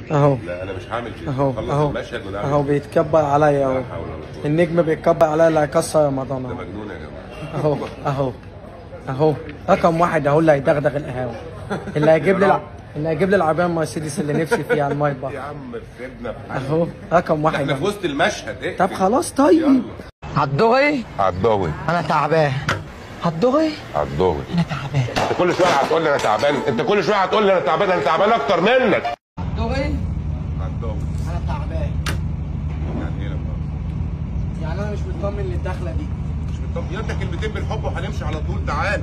اهو لا انا مش هعمل كده اهو خلص اهو المشهد ونعمل اهو بيتكبر عليا اهو لا حول ولا قوة. النجم بيتكبر عليا اللي هيكسر رمضان ده اهو مجنون يا جماعه اهو اهو اهو رقم واحد اهو اللي هيدغدغ القهاوي اللي هيجيب لي الع- اللي هيجيب لي العربيه المرسيدس اللي نفسي فيها على يا المايبا عم سيبنا في حالنا. اهو رقم واحد احنا في اهو. وسط المشهد ايه طب خلاص طيب هتضغي عالضوي انا تعبان هتضغي عالضوي انا تعبان انت كل شويه هتقول لي انا تعبان انت كل شويه هتقول لي انا تعبان انا تعبان اكتر منك هتضغي عالضوي انا تعبان يعني ايه لما يعني انا مش مطمن للدخله دي مش مطمن يدك كلمتين بالحب وهنمشي على طول تعال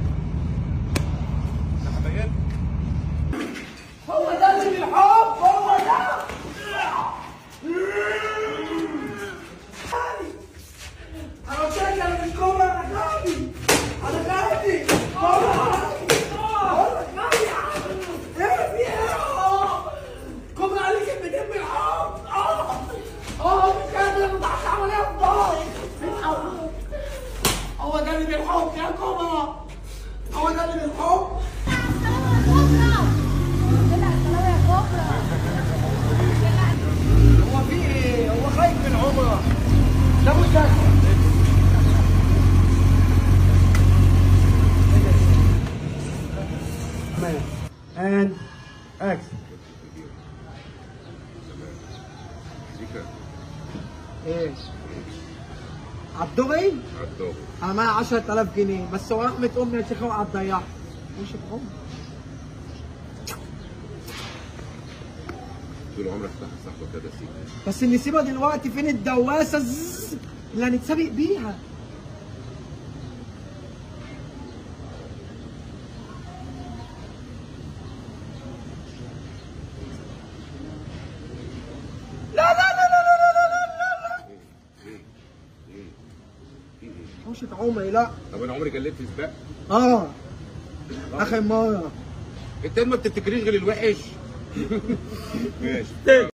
يا حبايبي هو ده اللي بالحب هو ده انا قلت لك انا مش كوبا انا غبي انا غبي ايه في ايه كوبا قال لي كلمتين بالحب اه اه مش قادر ما بعرفش اعمل ايه في ضهري هو ده اللي بالحب يا كوبا هو ده اللي بالحب هو في ايه؟ هو خايف من عمره ده مستشفى and action ايه عالدغي عالضوي انا معايا 10000 جنيه بس هو رحمه امي يا شيخه اوعى تضيعها مش بحب طول عمرك صح صاحبك كده سيك بس نسيبها دلوقتي فين الدواسه زز اللي هنتسابق بيها لا لا لا لا لا لا لا لا لا مش عمري لا طب انا عمري جليت في سباق اه اخر مره انت ما بتفتكريش غير الوحش ماشي